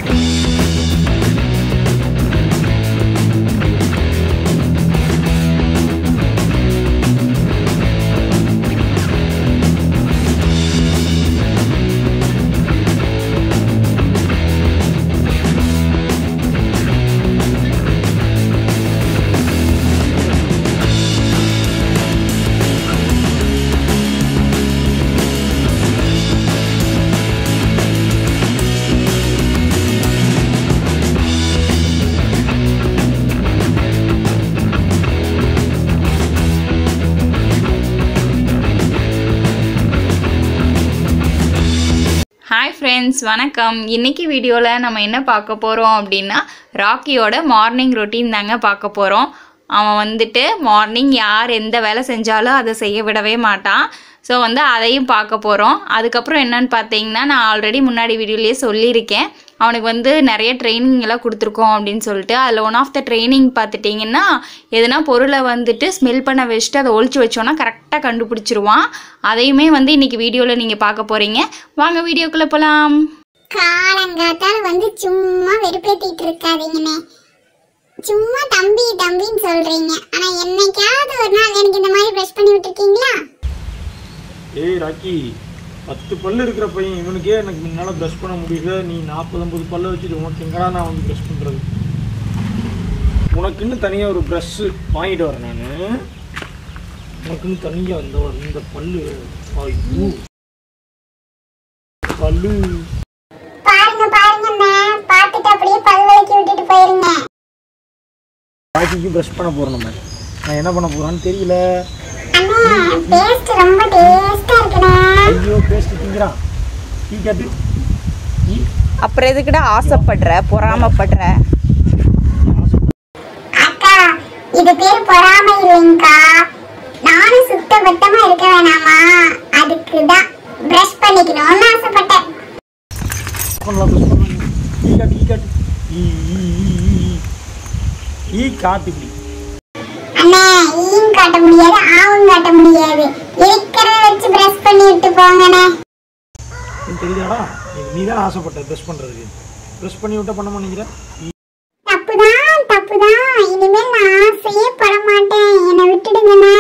Hi friends வணக்கம் இன்னைக்கு வீடியோவில் நம்ம என்ன பார்க்க போகிறோம் அப்படின்னா ராக்கியோட மார்னிங் ரொட்டீன் தாங்க பார்க்க போகிறோம் அவன் வந்துட்டு மார்னிங் யார் எந்த வேலை செஞ்சாலும் அதை செய்ய விடவே மாட்டான் ஸோ வந்து அதையும் பார்க்க போகிறோம் அதுக்கப்புறம் என்னன்னு பார்த்தீங்கன்னா நான் ஆல்ரெடி முன்னாடி வீடியோலேயே சொல்லியிருக்கேன் அவனுக்கு வந்து நிறைய ட்ரைனிங் எல்லாம் கொடுத்துருக்கோம் அப்படின்னு சொல்லிட்டு அதில் ஒன் ஆஃப் த ட்ரைனிங் பார்த்துட்டிங்கன்னா எதுனா பொருளை வந்துட்டு ஸ்மெல் பண்ண வச்சுட்டு அதை ஒழிச்சு வச்சோன்னா கரெக்டாக கண்டுபிடிச்சிருவான் அதையுமே வந்து இன்னைக்கு வீடியோவில் நீங்கள் பார்க்க போகிறீங்க வாங்க வீடியோக்குள்ளே போகலாம் காலங்காத்தால வந்து சும்மா வெறுப்பேத்திட்டு இருக்காதீங்கண்ணே சும்மா தம்பி தம்பின்னு சொல்றீங்க ஆனா என்னைக்காவது ஒரு நாள் எனக்கு இந்த மாதிரி ப்ரெஷ் பண்ணி விட்டுருக்கீங்களா ஏய் ராக்கி பத்து பல்லு இருக்கிற பையன் இவனுக்கே எனக்கு முன்னால் ப்ரஷ் பண்ண முடியல நீ நாற்பது ஐம்பது பல்ல வச்சுட்டு உனக்கு எங்கடா நான் வந்து ப்ரஷ் பண்ணுறது உனக்குன்னு தனியாக ஒரு ப்ரஷ்ஷு வாங்கிட்டு வரேன் நான் உனக்குன்னு தனியாக இந்த இந்த பல்லு ஐயோ பல்லு பாருங்க பாருங்க பார்த்துட்டு அப்படியே பல் விளக்கி விட்டுட்டு போயிருங்க ராக்கிக்கு ப்ரஷ் பண்ண போகிறோம் நம்ம நான் என்ன பண்ண போகிறேன்னு தெரியல அண்ணே டேஸ்ட் ரொம்ப டேஸ்டா இருக்குண்ணே ஐயோ பேஸ்ட் திங்கிறான் டீ காட்டு டீ அப்புறம் எதுக்குடா ஆசைப்படுற பொறாமப்படுற அக்கா இது பேர் பொறாமை இல்லைங்கக்கா நானும் சுத்த பத்தமா இருக்க வேணாமா அதுக்கு தான் ப்ரஷ் பண்ணிக்கணும்னு ஆசைப்பட்டேன் பண்ணலாம் ப்ரெஸ் பண்ணலாம் ஈ காட்டு ஈ காட்டு ஈ ஈ ஈ ஈ, ஈ. ஈ காட்டு இப்படி அண்ணே ஈயும் காட்ட முடியாது ஆவும் காட்ட முடியாது இருக்கிறத வச்சு ப்ரஷ் பண்ணி விட்டு போங்கண்ணே உனக்கு தெரியுதாடா நீ தான் ஆசைப்பட்ட ப்ரெஸ் பண்ணுறதுக்கு ப்ரெஸ் பண்ணி விட்டா பண்ண மாட்டேங்கிற தப்புதான் தப்புதான் இனிமேல் நான் ஆசையே பட மாட்டேன் என்னை விட்டுடுங்கண்ணே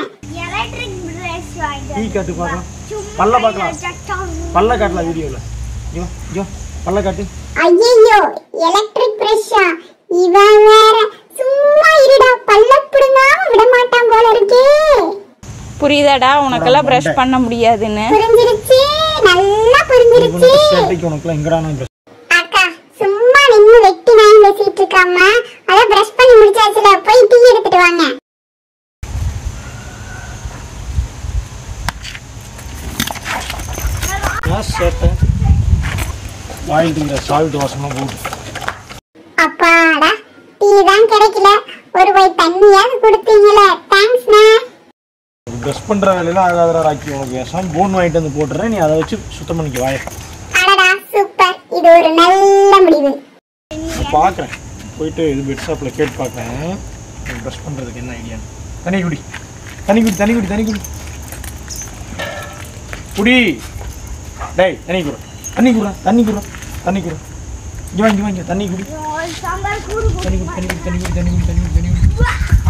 ஈ காட்டு பார்க்கலாம் பல்ல பார்க்கலாம் பல்ல காட்டலாம் வீடியோவில் ஐயோ ஐயோ பல்ல காட்டு ஐயோ எலக்ட்ரிக் பிரஷ்ஷா இவன் வேற சும்மா இருடா பல்ல பிடுங்காம விட மாட்டான் போல இருக்கே புரியுதாடா உனக்கெல்லாம் ப்ரஷ் பண்ண முடியாதுன்னு புரிஞ்சிருச்சு நல்லா புரிஞ்சிருச்சு இவனுக்கு சேட்டைக்கு உனக்குலாம் எங்கடா நான் ப்ரெஸ் அக்கா சும்மா நின்னு வெட்டி நாய் பேசிட்டு இருக்காம அத பிரஷ் பண்ணி முடிச்சாச்சுல போய் டீ எடுத்துட்டு வாங்க ஏன் சேட்டை வாங்கிட்டு சால்ட் வாசமாக போட்டு அப்பாடா டீ தான் கிடைக்கல ஒரு போய் தண்ணியாவது கொடுத்தீங்களே தேங்க்ஸ்ண்ணே ப்ரெஸ் பண்ணுற வேலையெல்லாம் ஆகாதடா ராக்கி உனக்கு பேசாமல் போன் வாங்கிட்டு வந்து போட்டுறேன் நீ அதை வச்சு சுத்தம் பண்ணிக்க வாய அடடா சூப்பர் இது ஒரு நல்ல முடிவு நான் பார்க்குறேன் போயிட்டு இது பெட் ஷாப்பில் கேட்டு பார்க்குறேன் ப்ரெஷ் பண்ணுறதுக்கு என்ன ஐடியா தண்ணி குடி தண்ணி குடி தண்ணி குடி தண்ணி குடி குடி டேய் தண்ணி குடு தண்ணி குடுறா தண்ணி குடுறா தண்ணி குடு இங்கே வாங்கி வாங்கி தண்ணி குடி தண்ணி குடி தண்ணி குடி தண்ணி குடி தண்ணி குடி தண்ணி குடி தண்ணி குடி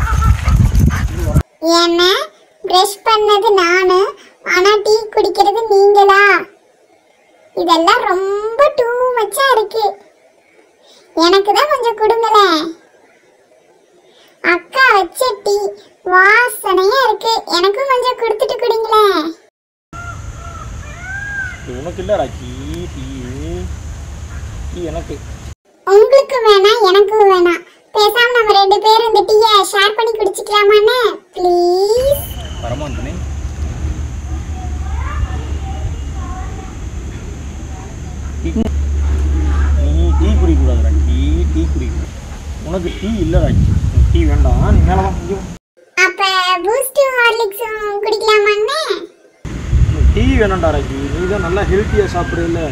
என்ன பிரஷ் பண்ணது நானு ஆனா டீ குடிக்கிறது நீங்களா இதெல்லாம் ரொம்ப டூ மச்சா இருக்கு எனக்கு தான் கொஞ்சம் கொடுங்களேன் அக்கா வச்ச டீ வாசனையா இருக்கு எனக்கும் கொஞ்சம் கொடுத்துட்டு குடிங்களேன் இது உனக்கு இல்லை ராக்கி டீ டீ எனக்கு உங்களுக்கு வேணாம் எனக்கும் வேணாம் பேசாம நம்ம ரெண்டு பேரும் இந்த டீயை ஷேர் பண்ணி குடிச்சிக்கலாமாண்ணே ப்ளீஸ் வரமாட்டேனே நீ டீ குடிக்கக்கூடாது ராக்கி டீ குடிக்க உனக்கு டீ இல்லை ராக்கி உனக்கு டீ வேண்டாம் நீ மேலே வா இங்கே வா. அப்ப பூஸ்ட் ஹார்லிக்ஸும் குடிக்கலாமாண்ணே உனக்கு டீ வேணாம்டா ராக்கி நீ தான் நல்லா ஹெல்த்தியாக சாப்பிட்றதில்ல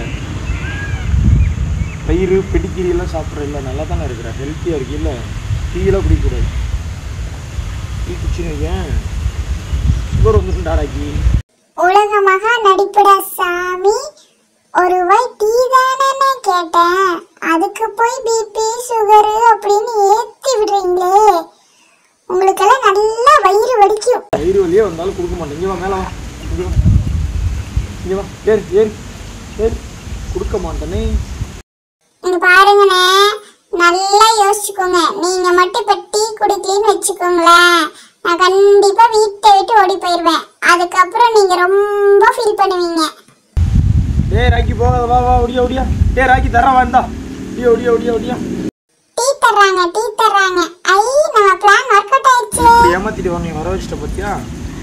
பயிறு பெடிக்கிரி எல்லாம் சாப்பிட்றதில்ல நல்லா தானே இருக்கிற ஹெல்த்தியாக இருக்கில்ல டீயெல்லாம் குடிக்கக்கூடாது டீ குடிச்சுன்னு வையேன். சுகர் வந்துட்டுண்டா ராக்கி உலக மகா நடிப்புடா சாமி ஒரு வாய் டீ தானே கேட்டேன் அதுக்கு போய் பிபி சுகரு அப்படின்னு ஏத்தி விடுறீங்களே உங்களுக்கெல்லாம் நல்லா வயிறு வலிக்கும் வயிறு வலியே வந்தாலும் கொடுக்க மாட்டேன் இங்கே வா மேலே வா இங்கே வா இங்கே வா ஏறு ஏறு ஏறு கொடுக்க மாட்டேனே இங்க பாருங்கண்ணே நல்லா யோசிச்சுக்கோங்க நீங்க மட்டும் இப்ப டீ குடிக்கலன்னு வச்சுக்கோங்களேன் நான் கண்டிப்பா வீட்டை விட்டு ஓடி போயிருவேன் அதுக்கப்புறம் நீங்க ரொம்ப ஃபீல் பண்ணுவீங்க டேய் ராக்கி போகாத வா வா ஒடியா ஒடியா டேய் ராக்கி தர வேண்டா ஒடியா ஒடியா ஒடியா ஒடியா டீ தர்றாங்க டீ தர்றாங்க ஐ நம்ம பிளான் ஒர்க் அவுட் ஆயிடுச்சு இப்படி ஏமாத்திட்டு வா நீ வர வச்சிட்ட பத்தியா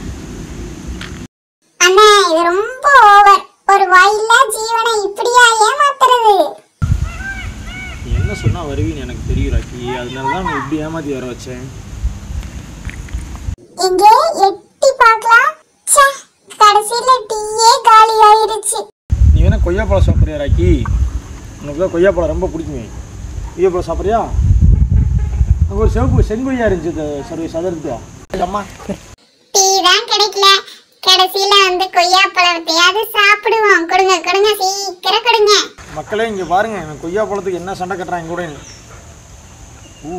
அண்ணா இது ரொம்ப ஓவர் ஒரு வாயில்லா ஜீவனை இப்படியா ஏமாத்துறது நீ என்ன சொன்னா வருவீன்னு எனக்கு தெரியும் ராக்கி அதனால தான் நான் இப்படி ஏமாத்தி வர வச்சேன் இங்கே எட்டி பார்க்கலாம் ச்சே கடைசியில டீயே காலி ஆயிடுச்சு நீ வேணா கொய்யாப்பழம் சாப்பிட்றியா ராக்கி உனக்கு தான் கொய்யாப்பழம் ரொம்ப பிடிக்குமே கொய்யாப்பழம் சாப்பிட்றியா அங்கே ஒரு சிவப்பு செங்கொய்யா இருந்துச்சு இந்த சர்வீஸ் சதர்த்தியா அம்மா டீ தான் கிடைக்கல கடைசியில வந்து கொய்யா பழத்தையாவது சாப்பிடுவோம் கொடுங்க கொடுங்க சீக்கிரம் கொடுங்க மக்களே இங்கே பாருங்க எனக்கு கொய்யாப்பழத்துக்கு என்ன சண்டை கட்டுறாங்க கூட ஊ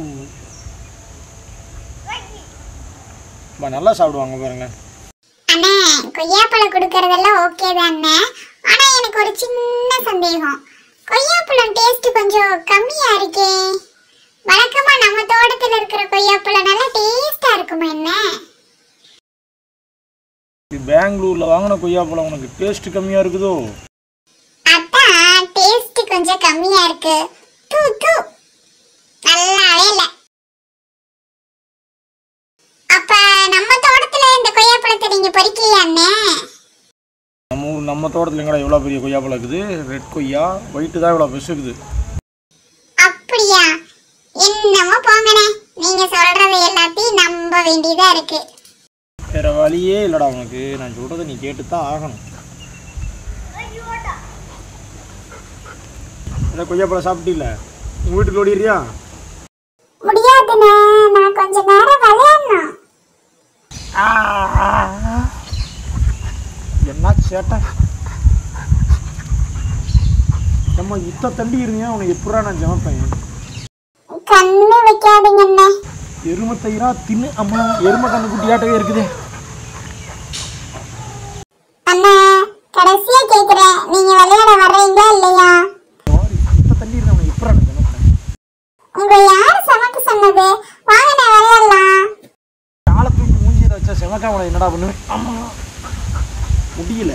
பா, நல்லா சாப்பிடுவாங்க பாருங்க அண்ணே கொய்யாப்பழம் கொடுக்கறதெல்லாம் ஓகே தானே ஆனா எனக்கு ஒரு சின்ன சந்தேகம் கொய்யாப்பழம் டேஸ்ட் கொஞ்சம் கம்மியா இருக்கே வழக்கமா நம்ம தோட்டத்துல இருக்கிற கொய்யாப்பழம் நல்லா டேஸ்டா இருக்குமா என்ன இது பெங்களூரில் வாங்கின கொய்யாப்பழம் உனக்கு டேஸ்ட் கம்மியாக இருக்குதோ அதான் டேஸ்ட் கொஞ்சம் கம்மியா இருக்கு தூ தூ நல்லாவே இல்ல அப்ப நம்ம தோட்டத்துல இந்த கொய்யாப்பழத்தை நீங்க பறிக்கலையா அண்ணே நம்ம ஊர் நம்ம தோட்டத்தில் எங்கடா எவ்வளோ பெரிய கொய்யாப்பழம் இருக்குது ரெட் கொய்யா ஒயிட்டு தான் இவ்வளோ பெருசு இருக்குது அப்படியா என்னமோ போங்கண்ணே நீங்க சொல்றது எல்லாத்தையும் நம்ப வேண்டியதா இருக்கு வேறு வழியே இல்லைடா உனக்கு நான் சொல்கிறத நீ கேட்டு தான் ஆகணும் இல்லை கொய்யாப்பழம் சாப்பிட்டீல்ல உங்கள் வீட்டுக்கு ஓடிடுறியா முடியாதுண்ணே நான் கொஞ்ச நேரம் விளையாடணும் என்ன சேட்டை நம்ம இத்த தண்டி இருங்க உனக்கு எப்படா நான் ஜமப்பேன் கண்ணு வைக்காதீங்க அண்ணே எருமை தயிரா தின்னு அம்மா எருமை கண்ணு குட்டியாட்டவே இருக்குது அண்ணா கடைசியா கேக்குறேன் நீங்க விளையாட வர்றீங்களா இல்லையா இத்த தண்டி இருங்க உனக்கு எப்படா நான் ஜமப்பேன் உங்க யார் சமைக்க சொன்னது வாங்கண்ணே விளையாடலாம் காலை தூக்கி மூஞ்சியில் வச்சா செமக்கா உனக்கு என்னடா பண்ணுவேன் அம்மா முடியல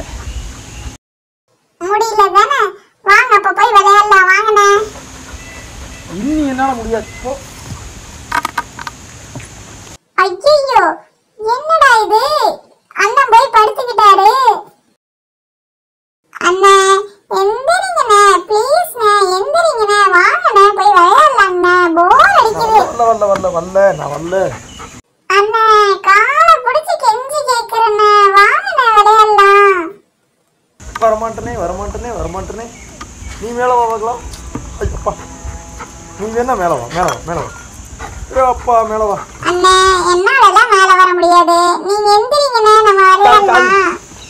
முடியல தானே வாங்க அப்ப போய் விளையாடலாம் வாங்கண்ணே இன்னி என்னால் முடியாது போ ஐயோ என்னடா இது அண்ணன் போய் படுத்துக்கிட்டாரு அண்ணே எந்திரிங்கண்ணே ப்ளீஸ்ண்ணே எந்திரிங்கண்ணே வாங்கண்ணே போய் விளையாடலாங்கண்ணே போர் அடிக்குது வரல வரல வரல வரல நான் வரல அண்ணே காலை பிடிச்சி கெஞ்சி கேக்குறேண்ணே வாங்கண்ணே விளையாடலாம் வரமாட்டேனே வரமாட்டேனே வரமாட்டேனே நீ மேலே வா பார்க்கலாம் ஐயப்பா நீ வேணா மேலே வா மேலே வா மேலே வா ஏ அப்பா மேலே வா அண்ணே என்னாலலாம் மேல வர முடியாது நீங்க எந்திரிங்கண்ணே நம்ம விளையாடலாம்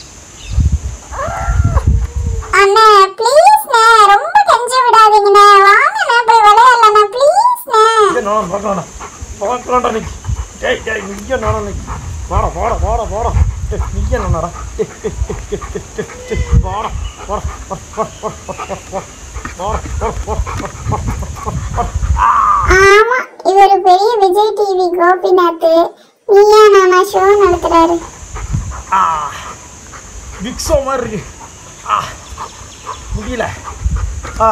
அண்ணே ப்ளீஸ்ண்ணே ரொம்ப கெஞ்சி விடாதீங்கண்ணே வாங்கண்ணே போய் விளையாடலாம் ப்ளீஸ்ண்ணே இங்கே நானும் பார்க்கலாம்டா பார்க்கலாம்டா நீ டேய் டேய் இங்கே நானும் நீ வாடா வாடா வாடா வாடா டேய் நீங்க நானாடா டேய் டேய் டேய் டேய் டேய் டேய் டேய் வாடா வாடா வாடா வாடா வாடா வாடா வாடா வாடா ஆமா இவர் பெரிய விஜய் டிவி கோபிநாத் நீயா நானா ஷோ நடத்துறாரு ஆ மிக்ஸோ மாதிரி இருக்கு ஆ முடியல ஆ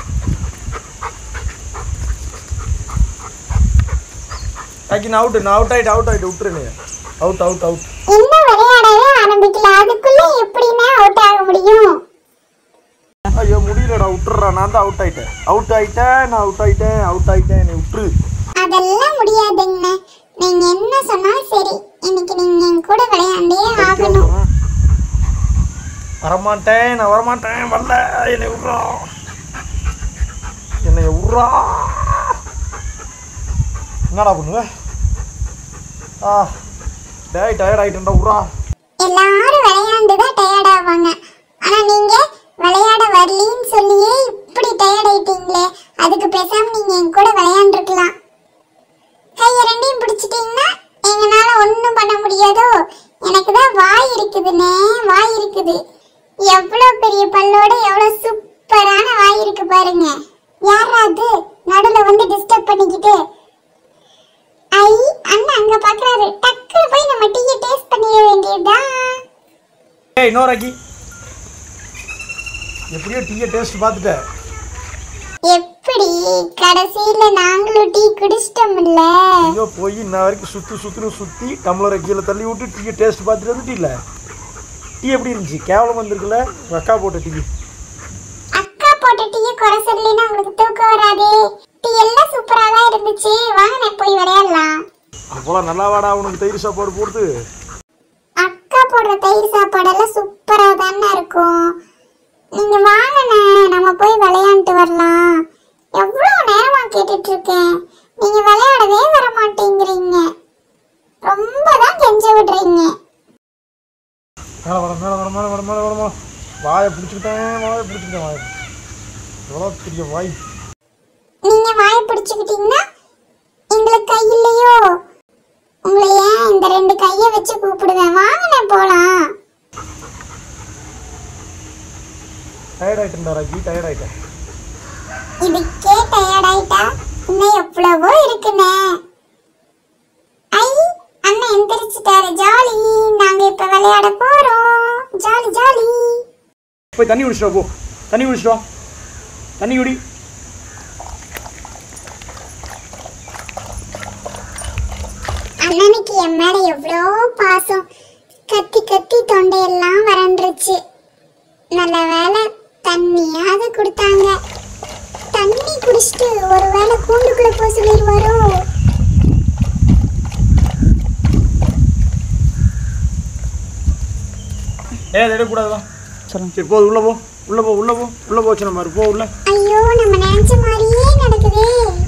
ஆக்கி நான் அவுட் நான் அவுட் ஆயிட்டு அவுட் ஆயிட்டு விட்டுருங்க அவுட் அவுட் அவுட் இன்னும் விளையாடவே ஆரம்பிக்கல அதுக்குள்ள எப்படிண்ணே அவுட் ஆக முடியும் ஐயோ முடியலடா விட்டுறா நான் தான் அவுட் ஆயிட்டேன் அவுட் ஆயிட்டேன் நான் அவுட் ஆயிட்டேன் அவுட் ஆயிட்டேன் நீ விட்டுரு அதெல்லாம் முடியாதுங்கண்ணே நீங்க என்ன சொன்னாலும் சரி இன்னைக்கு நீங்க என் கூட விளையாண்டே ஆகணும் வரமாட்டேன் நான் வரமாட்டேன் வரல என்னை விட்றா என்னை விட்றா என்னடா பண்ணுவ ஆ டேய் டயர்ட் ஆகிட்டேன்டா விட்றா எல்லாரும் விளையாண்டு தான் டயர்ட் ஆவாங்க ஆனா நீங்க விளையாட பாருங்க யாரா அது நடுவுல வந்து டிஸ்டர்ப் பண்ணிக்கிட்டு ஐ அண்ணா அங்க பாக்குறாரு டக்குனு போய் நம்ம டீயை டேஸ்ட் பண்ணிட வேண்டியதுதான் ஏய் இன்னொரு ராக்கி எப்படியோ டீயை டேஸ்ட் பார்த்துட்டேன் எப்படி கடைசியில நாங்களும் டீ குடிச்சிட்டோம்ல ஐயோ போய் இன்ன வரைக்கும் சுற்றி சுற்றுன்னு சுற்றி டம்ளரை கீழே தள்ளி விட்டு டீயை டேஸ்ட் பார்த்துட்டு வந்துட்டு இல்லை டீ எப்படி இருந்துச்சு கேவலம் வந்திருக்குல்ல உங்க அக்கா போட்ட டீ அக்கா போட்ட டீயை குறை சொல்லலைன்னா உங்களுக்கு தூக்கம் வராதே டீ எல்லாம் சூப்பரா தான் இருந்துச்சு வாங்க நான் போய் விளையாடலாம் அப்போலாம் நல்லா வாடா உனக்கு தயிர் சாப்பாடு போடுது அக்கா போடுற தயிர் சாப்பாடெல்லாம் சூப்பரா தானே இருக்கும் நீங்க வாங்கண்ணே நம்ம போய் விளையாண்டுட்டு வரலாம் எவ்வளவு நேரமா கேட்டுட்டு இருக்கேன் நீங்க விளையாடவே வர மாட்டேங்கிறீங்க ரொம்ப தான் கெஞ்ச விடுறீங்க மேலே வர மேலே வர மேலே வர மேலே வர மேலே வாயை பிடிச்சிக்கிட்டேன் வாயை பிடிச்சிக்கிட்டேன் வாயை எவ்வளோ பெரிய வாய் நீங்க வாயை பிடிச்சுக்கிட்டீங்கன்னா எங்களுக்கு கை இல்லையோ உங்களை ஏன் இந்த ரெண்டு கையை வச்சு கூப்பிடுவேன் வாங்கண்ணே போலாம் டயர்ட் ஆகிட்டேன்டா ராக்கி டயர்ட் ஆகிட்டேன் இதுக்கே டயர்ட் ஆயிட்டா இன்னும் எவ்வளவோ இருக்குண்ணே ஐ அண்ணன் எந்திரிச்சிட்டாரு ஜாலி நாங்க இப்ப விளையாட போறோம் ஜாலி ஜாலி போய் தண்ணி குடிச்சிட்டு வா, போ தண்ணி குடிச்சிட்டு வா தண்ணி குடி அண்ணனுக்கு என் மேல எவ்வளோ பாசம் கத்தி கத்தி தொண்டையெல்லாம் வறண்டுருச்சு நல்ல வேலை தண்ணியாவது கொடுத்தாங்க தண்ணி குடிச்சிட்டு ஒரு வேளை கூண்டுக்குள்ள போக சொல்லிடுவாரோ ஏ அதை எடுக்கக்கூடாதா சரி போ உள்ளே போ உள்ளே போ உள்ளே போ உள்ளே போச்சு நம்ம போ உள்ள ஐயோ நம்ம நினைச்ச மாதிரியே நடக்குதே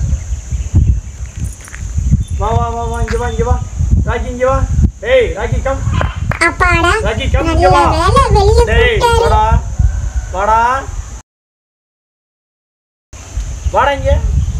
வா வா வா வா இங்கே வா இங்கே வா ராக்கி இங்கே வா ஏய் ராக்கி கம் அப்பாடா ராக்கி கம் நல்ல இங்கே வா வேலை வெளியே டேய் கூப்பிட்டாரு வாடா வாடா வாடா இங்கே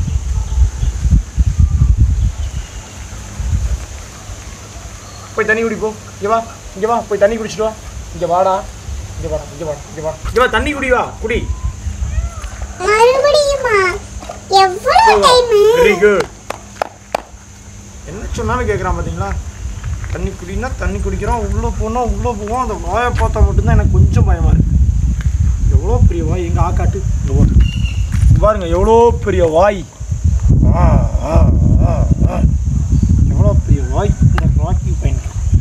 போய் தண்ணி குடி போ இங்கே வா இங்கே வா போய் தண்ணி குடிச்சிட்டு வா இங்கே வாடா இங்கே வாடா இங்கே வாடா இங்கே வா இங்கே வா தண்ணி குடி வா குடி மறுபடியுமா எவ்வளவு டைம் வெரி குட் என்ன சொன்னாலும் கேட்குறான் பார்த்தீங்களா தண்ணி குடினா தண்ணி குடிக்கிறோம் உள்ளே போனால் உள்ளே போவோம் அந்த வாயை பார்த்தா மட்டும்தான் எனக்கு கொஞ்சம் பயமாக இருக்கு எவ்வளோ பெரிய வாய் எங்கள் ஆக்காட்டு இங்க பாரு. இங்க பாருங்க எவ்வளோ பெரிய வாய் ஆ, ஆ, ஆ, ஆ. எவ்வளோ பெரிய வாய் இந்த ராக்கி பையன்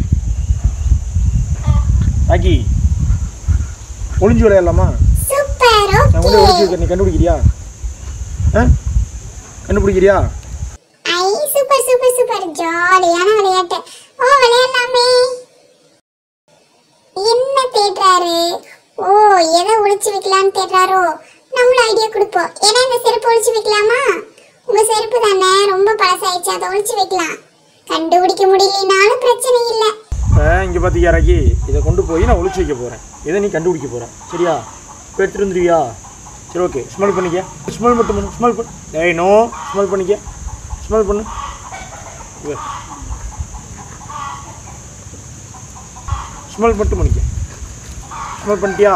ராக்கி ஒளிஞ்சு விளையாடலாமா சூப்பர் நான் கூட ஒளிஞ்சு வைக்கிறேன் நீ கண்டுபிடிக்கிறியா ஆ கண்டுபிடிக்கிறியா ஐ சூப்பர் சூப்பர் சூப்பர் ஜாலியான விளையாட்டு ஓ விளையாடலாமே என்ன தேடுறாரு ஓ எதை ஒளிச்சு வைக்கலாம்னு தேடுறாரோ நம்மளும் ஐடியா கொடுப்போம் ஏன்னா இந்த செருப்பு ஒளிச்சு வைக்கலாமா உங்க செருப்பு தானே ரொம்ப பழசாயிடுச்சு அதை ஒளிச்சு வைக்கலாம் கண்டுபிடிக்க முடியலனாலும் பிரச்சனை இல்லை இங்கே பார்த்தியா ராக்கி இதை கொண்டு போய் நான் ஒளிச்சு வைக்க போகிறேன் இதை நீ கண்டுபிடிக்க போகிறேன் சரியா இப்போ எடுத்துகிட்டு வந்துருவியா சரி ஓகே ஸ்மெல் பண்ணிக்க ஸ்மெல் மட்டும் பண்ணு ஸ்மெல் பண்ணு ஏய் நோ ஸ்மெல் பண்ணிக்க ஸ்மெல் பண்ணு ஸ்மெல் மட்டும் பண்ணிக்க ஸ்மெல் பண்ணிட்டியா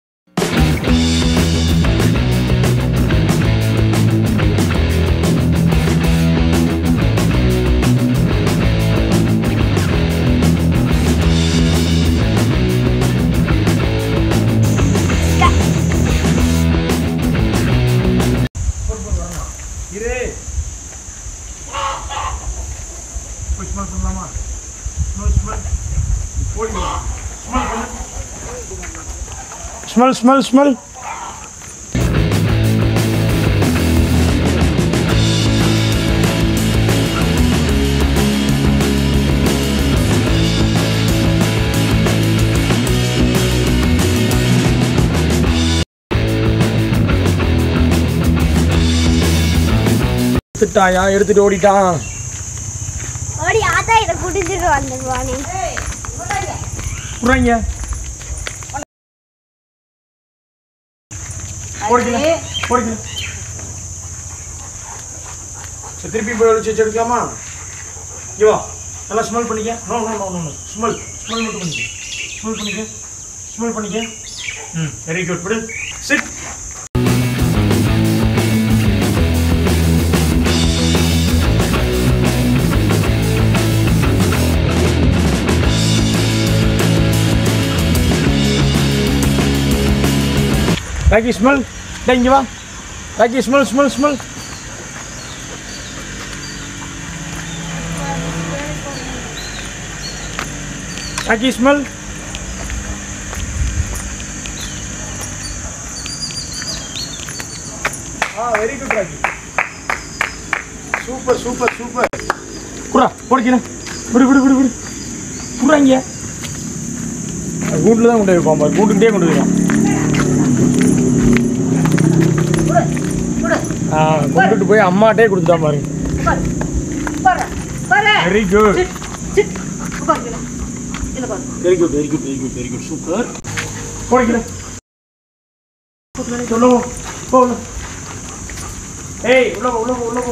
இரு போய் ஸ்மெல் பண்ணலாமா ஸ்மெல் ஸ்மெல் போய் ஸ்மெல் பண்ணு ஸ்மெல் ஸ்மெல் ஸ்மெல் எடுத்துட்டாயா எடுத்துட்டு ஓடிட்டான் ஓடி ஆத்தா இதை குடிச்சிட்டு வந்துடுவானே விட்றாங்க ஓடிக்கல ஓடிக்கல சரி, திருப்பி போய் ஒழிச்சு வச்சு எடுக்கலாமா இங்க வா நல்லா ஸ்மெல் பண்ணிக்க no no no no smell smell மட்டும் பண்ணிக்க ஸ்மெல் பண்ணிக்க ஸ்மெல் பண்ணிக்க ம் வெரி குட் விடு சிட் ராக்கி ஸ்மெல் டே இங்கே வா Rocky smell smell smell Rocky smell ஆ very good Rocky super super super குடா போடிக்கிறேன் விடு விடு விடு விடு குடுறாங்க கூட்டில் தான் கொண்டு வைப்பான் பாரு கூட்டுக்கிட்டே கொண்டு வைப்பான் ஆ கொண்டுட்டு போய் அம்மாட்டே கொடுத்துட்டான் பாருங்க very good very good very good very good very good super போடிக்கிறேன் உள்ள போ போ உள்ள ஏய் உள்ள போ உள்ள போ உள்ள போ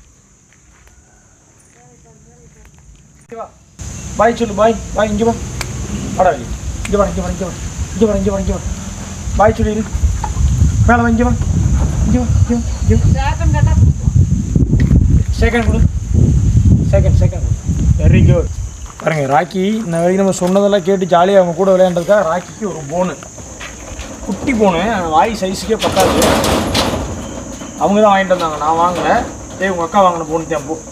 இங்க வா. பாய் சொல்லு பாய் பாய் இங்கே வா வாடா வெளிய. இங்கே வா இங்கே வா இங்கே வா இங்கே வா இங்கே வா இங்கே வா பாய் சொல்லிடு மேலே வா இங்கே வா இங்கே வா இங்கே வா இங்கே வா செகண்ட் கொடு செகண்ட் செகண்ட் வெரி குட் பாருங்க ராக்கி இந்த வரைக்கும் நம்ம சொன்னதெல்லாம் கேட்டு ஜாலியாக அவங்க கூட விளையாண்டதுக்காக ராக்கிக்கு ஒரு போனு குட்டி போனு வாய் சைஸுக்கே பத்தாது அவங்க தான் வாங்கிட்டு வந்தாங்க நான் வாங்கல ஏய் உங்கள் அக்கா வாங்கின போன் தான் போ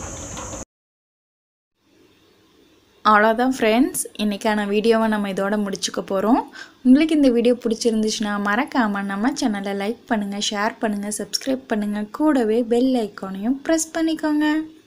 அவ்வளோதான் ஃப்ரெண்ட்ஸ் இன்றைக்கான வீடியோவை நம்ம இதோட முடிச்சுக்க போகிறோம் உங்களுக்கு இந்த வீடியோ பிடிச்சிருந்துச்சுன்னா மறக்காமல் நம்ம சேனலை லைக் பண்ணுங்கள் ஷேர் பண்ணுங்கள் சப்ஸ்கிரைப் பண்ணுங்கள் கூடவே பெல் ஐக்கானையும் ப்ரெஸ் பண்ணிக்கோங்க